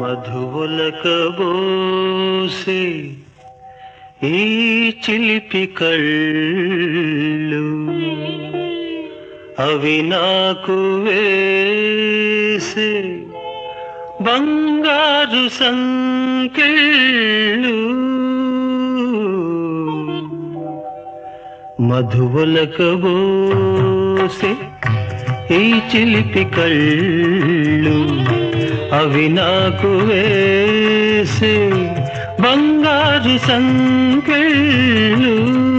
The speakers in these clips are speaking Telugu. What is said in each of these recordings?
మధువులకబోసే ఈ చిలిపి కళ్ళు అవి నాకు వేసే బంగారు సంకెళ్ళు మధువులకబోసే ఈ చిలిపి కళ్ళు అవి నాకు వేసే బంగారు సంకెళ్ళు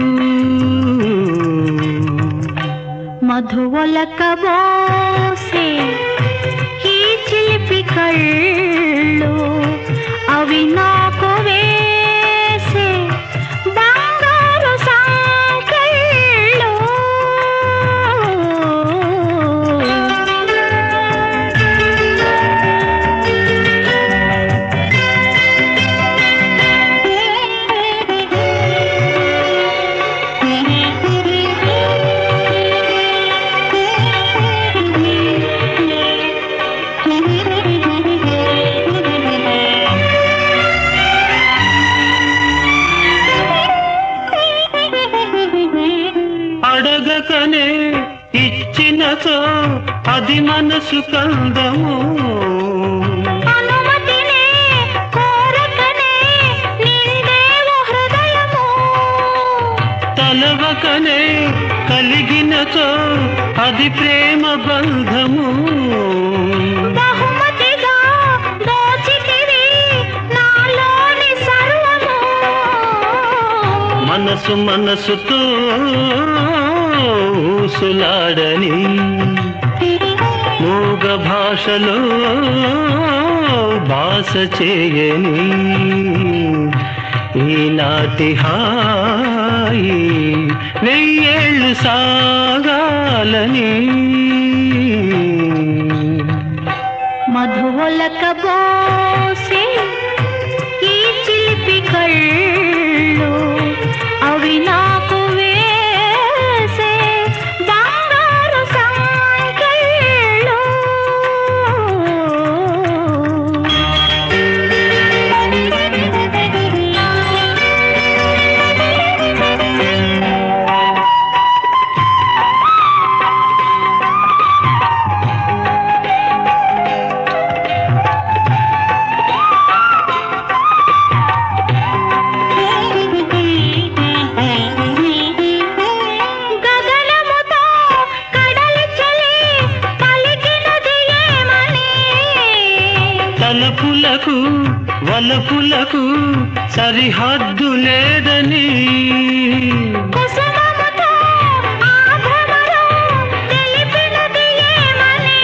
మధువలకబోసే ఈ చిలిపి కళ్ళు అవి నాకు వేసే బంగారు సంకెళ్ళు అడగకనే ఇచ్చినతో అది మనసు కందము అనుమతినే కోరకనే నిండేవు హృదయము తలవకనే కలిగినతో అది ప్రేమ బంధము బహుమతిగా దోచితివి నాలోని సర్వము మనసు మనసుతో ఊసులాడని మూగ భాషలో భాష చేయని ఈనాటి హాయి వెయ్యేళ్ళు సాగాలని మధువలకబోసే ఈ చిలిపి కళ్ళు అవి నాకు వేసే బంగారు సంకెళ్ళు గగనముతో కడలి చలి పలికినది ఏమని తలపులకు వలపులకు సరిహద్దు లేదని కుసుమముతో ఆ భ్రమలో తెలిపినది ఏమని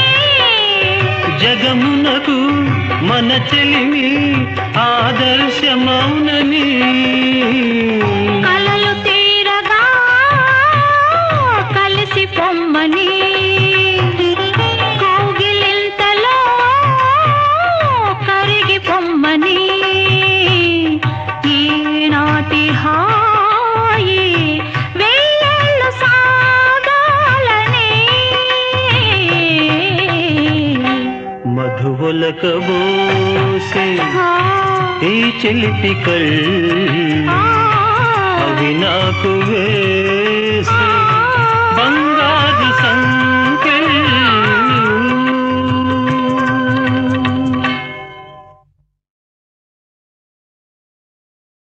జగమునకు మన చెలిమి ఆదర్శమౌనని కలలు తీరగా కలిసి పొమ్మని కౌగిలింతలో కరిగి పొమ్మని ఈనాటి హాయి వెయ్యేళ్ళు సాగాలని మధువులకబోసే ఈ చిలిపి కళ్ళు ఆ, అవి నాకు వే